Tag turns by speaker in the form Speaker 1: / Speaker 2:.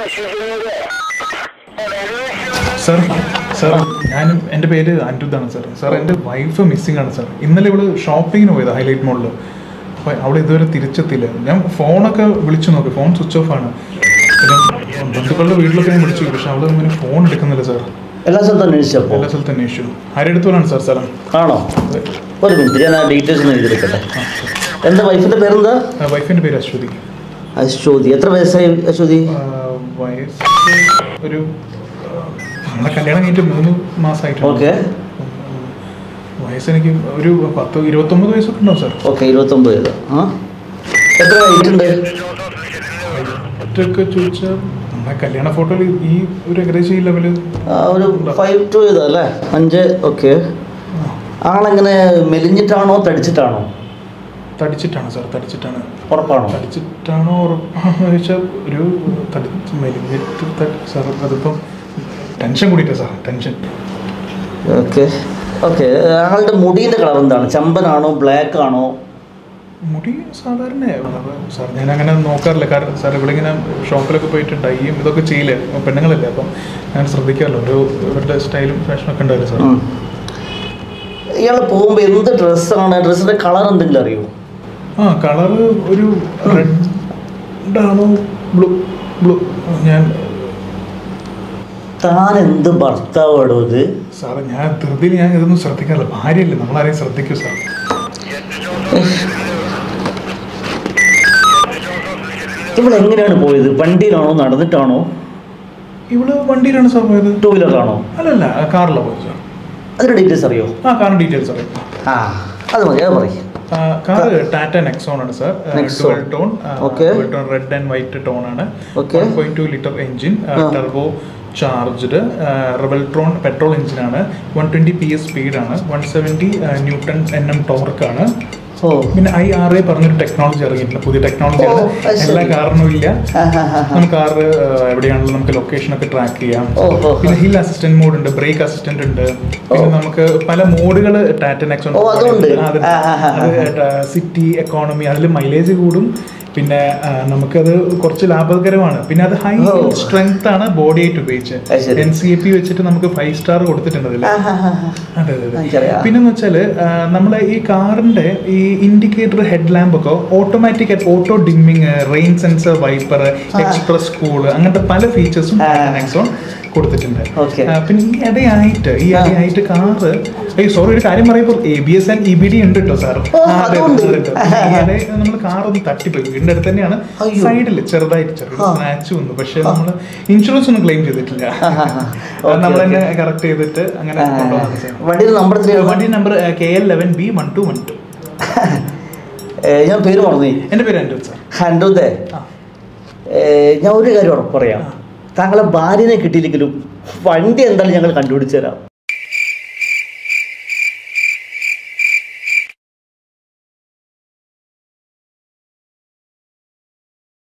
Speaker 1: Sir sir ഞാനും എൻ്റെ പേര് അനിരുദ്ധാണ് സാർ സാർ എൻ്റെ വൈഫ് മിസ്സിംഗ് ആണ് സാർ ഇന്നലെ ഇവള് ഷോപ്പിങ്ങിന് പോയത് ഹൈലൈറ്റ് മോളിൽ അപ്പോൾ അവൾ ഇതുവരെ തിരിച്ചെത്തിയില്ല ഞാൻ ഫോണൊക്കെ വിളിച്ചു നോക്കി ഫോൺ സ്വിച്ച് ഓഫ് ആണ് പിന്നെ ബന്ധുക്കളുടെ വീട്ടിലൊക്കെ ഞാൻ വിളിച്ചു പക്ഷെ അവൾ ഇങ്ങനെ ഫോൺ എടുക്കുന്നില്ല സാർ
Speaker 2: എല്ലാ സ്ഥലത്തും അന്വേഷിച്ചപ്പോൾ
Speaker 1: എല്ലാ സ്ഥലത്തും അന്വേഷിച്ചു ആരെടുത്തോലാണ് സാർ സ്ഥലം
Speaker 2: ആണോ ഒരു മിനിറ്റ് ഞാൻ ആ ഡീറ്റെയിൽസ് ഒന്ന് എഴുതിയെടുക്കട്ടെ എന്താ വൈഫിൻ്റെ പേരെന്താ
Speaker 1: വൈഫിൻ്റെ പേര് അശ്വതി
Speaker 2: അശ്വതി എത്ര വയസ്സായി അശ്വതി
Speaker 1: ആ, വയസ്സ് ഒരു ആ, നമ്മളെ കല്യാണം കഴിഞ്ഞിട്ട് മൂന്ന് മാസമായിട്ടുണ്ട്
Speaker 2: ഓക്കെ
Speaker 1: വയസ്സ് എനിക്ക് ഒരു പത്ത് ഇരുപത്തൊമ്പത് വയസ്സൊക്കെ ഉണ്ടാവും സാർ
Speaker 2: ഓക്കെ ഇരുപത്തൊമ്പത് വയസ്സ് ആ എത്ര ഹൈറ്റ് ഉണ്ട്
Speaker 1: ഒറ്റയൊക്കെ ചോദിച്ചാൽ നമ്മളെ കല്യാണ ഫോട്ടോയിൽ ഈ ഒരു ഏകദേശം ഈ ലെവല്
Speaker 2: ആ, ഒരു ഫൈവ് ടു ചെയ്താ അല്ലേ അഞ്ച് ഓക്കെ ആളെങ്ങനെ മെലിഞ്ഞിട്ടാണോ തടിച്ചിട്ടാണോ
Speaker 1: തടിച്ചിട്ടാണ് സാർ തടിച്ചിട്ടാണ്
Speaker 2: ഉറപ്പാണോ
Speaker 1: തടിച്ചിട്ടാണോ ഉറപ്പാണോ ചോദിച്ചാൽ ഒരു തടിച്ച് മെലിഞ്ഞിട്ട് തടി സാർ അതിപ്പം ടെൻഷൻ കൂടിയിട്ടാ സാർ ടെൻഷൻ
Speaker 2: ഓക്കെ ഓക്കെ ആളുടെ മുടീൻ്റെ കളർ എന്താണ് ചമ്പനാണോ ബ്ലാക്ക് ആണോ
Speaker 1: മുടി സാധാരണ സാർ ഞാൻ അങ്ങനെ നോക്കാറില്ല കാരണം സാർ ഇവിടെ ഇങ്ങനെ ഷോപ്പിലൊക്കെ പോയിട്ട് ഡൈയും ഇതൊക്കെ ചെയ്യില്ലേ പെണ്ണുങ്ങളല്ലേ അപ്പം ഞാൻ ശ്രദ്ധിക്കാമല്ലോ ഒരു ഇവരുടെ സ്റ്റൈലും ഫാഷനൊക്കെ ഉണ്ടാവില്ല സാർ
Speaker 2: ഉം. ഇയാൾ പോകുമ്പോൾ എന്ത് ഡ്രസ്സാണ് ഡ്രസ്സിൻ്റെ കളർ എന്തെങ്കിലും അറിയോ
Speaker 1: ആ കളറ് ഒരു റെഡാണോ ബ്ലൂ ബ്ലൂ ഞാൻ
Speaker 2: താൻ എന്ത് ഭർത്താവാടോ ഇത്
Speaker 1: സാറേ ഞാൻ ധൃതിയിൽ ഞാൻ ഇതൊന്നും ശ്രദ്ധിക്കാറില്ല ഭാര്യയല്ലേ നമ്മളാരെയും ശ്രദ്ധിക്കൂ സാർ
Speaker 2: ഇവിടെ എങ്ങനെയാണ് പോയത് വണ്ടിയിലാണോ നടന്നിട്ടാണോ
Speaker 1: ഇവള് വണ്ടിയിലാണ് സാർ പോയത്
Speaker 2: ടൂ വീലറിലാണോ
Speaker 1: അല്ലല്ല കാറിലാണ് പോയത് സാർ
Speaker 2: അതിൻ്റെ ഡീറ്റെയിൽസ് അറിയോ
Speaker 1: ആ കാറിന് ഡീറ്റെയിൽസ് അറിയാം
Speaker 2: ആ അത് മതി അത് പറയും
Speaker 1: കാറ് ടാറ്റ നെക്സോൺ ആണ് sir
Speaker 2: Nexon.
Speaker 1: Dual tone
Speaker 2: Okay.
Speaker 1: Dual tone red and white tone ആണ്
Speaker 2: Okay.
Speaker 1: One point two litre engine
Speaker 2: ആ.
Speaker 1: ടെർബോ ചാർജ്ഡ് റെവൽട്രോൺ പെട്രോൾ എഞ്ചിനാണ് വൺ ട്വൻറ്റി പി എസ് സ്പീഡാണ് one seventy newton N M ടോർക്കാണ്
Speaker 2: ഓ
Speaker 1: പിന്നെ I R A പറഞ്ഞൊരു technology ഇറങ്ങിയിട്ടുണ്ട് പുതിയ ടെക്നോളജിയാണ്
Speaker 2: ഓ, അത് ശരി.
Speaker 1: എല്ലാ കാറിനും ഇല്ല
Speaker 2: ആ, ആ, ആ, ആ.
Speaker 1: നമുക്ക് കാറ് എവിടെയാണെങ്കിലും നമുക്ക് ലൊക്കേഷൻ ഒക്കെ ട്രാക്ക് ചെയ്യാം
Speaker 2: ഓ, ഓ,
Speaker 1: പിന്നെ ഹിൽ അസിസ്റ്റന്റ് മോഡ് ഉണ്ട് ബ്രേക്ക് അസിസ്റ്റന്റ് ഉണ്ട് പിന്നെ നമുക്ക് പല മോഡുകൾ ടാറ്റ നെക്സോൺ
Speaker 2: ഓ, അതുണ്ട്. ആ, ആ, ആ, ആ.
Speaker 1: സിറ്റി എക്കോണമി അതിൽ മൈലേജ് കൂടും പിന്നെ ആ, നമുക്കത് കുറച്ച് ലാഭകരമാണ് പിന്നെ അത് ഹൈ
Speaker 2: ഓ.
Speaker 1: സ്ട്രെങ്ത് ആണ് ബോഡി ആയിട്ട് ഉപയോഗിച്ച്
Speaker 2: അത് ശരി.
Speaker 1: എൻ സി എ പി വെച്ചിട്ട് നമുക്ക് ഫൈവ് സ്റ്റാർ കൊടുത്തിട്ടുണ്ട് അതിൽ
Speaker 2: ആ, ആ, ആ, ആ.
Speaker 1: അതെ അതെ അതെ
Speaker 2: എനിക്കറിയാം.
Speaker 1: പിന്നെന്ന് വെച്ചാൽ നമ്മളെ ഈ കാറിന്റെ ഈ ഇൻഡിക്കേറ്റർ ഹെഡ് ലാമ്പ് ഒക്കെ automatic auto dimming rain sensor wiper express cool അങ്ങനത്തെ പല ഫീച്ചേഴ്സും
Speaker 2: ആ.
Speaker 1: നെക്സോൺ കൊടുത്തിട്ടുണ്ട്
Speaker 2: Okay.
Speaker 1: ആ, പിന്നെ ഈ ഇടയായിട്ട് ഈ
Speaker 2: ആ.
Speaker 1: ഇടയായിട്ട് കാറ് ഏയ് സോറി ഒരു കാര്യം പറയുമ്പോൾ A B S and E B D ഉണ്ട് കേട്ടോ സാർ
Speaker 2: ഓ, അതുണ്ട്.
Speaker 1: നമ്മൾ കാർ ഒന്ന് തട്ടിപ്പോയി വീടിന്റെ അടുത്ത് തന്നെയാണ്
Speaker 2: അയ്യോ.
Speaker 1: സൈഡിൽ ചെറുതായിട്ട് ചെറിയ
Speaker 2: ആ.
Speaker 1: സ്ക്രാച്ച് വന്നു പക്ഷെ നമ്മൾ ഇൻഷുറൻസ് ഒന്നും ക്ലെയിം ചെയ്തിട്ടില്ല
Speaker 2: ആ, ആ, ആ.
Speaker 1: അത് നമ്മൾ
Speaker 2: Okay,
Speaker 1: തന്നെ കറക്റ്റ് ചെയ്തിട്ട് അങ്ങനെ
Speaker 2: ആ,
Speaker 1: കൊണ്ടുപോകുന്നത് സാർ
Speaker 2: വണ്ടിയുടെ നമ്പർ എത്രയാണ്
Speaker 1: വണ്ടി number K L eleven B one two one two
Speaker 2: ഏ, ഞാൻ പേര് മറന്നു
Speaker 1: എൻ്റെ പേര് അനിരുദ്ധ് സാർ
Speaker 2: ഹൻഡുദേ
Speaker 1: ആ
Speaker 2: ഞാൻ ഒരു കാര്യം ഉറപ്പ് പറയാം
Speaker 1: ആ.
Speaker 2: താങ്കളെ ഭാര്യനെ കിട്ടിയില്ലെങ്കിലും വണ്ടി എന്തായാലും ഞങ്ങൾ കണ്ടുപിടിച്ചു തരാം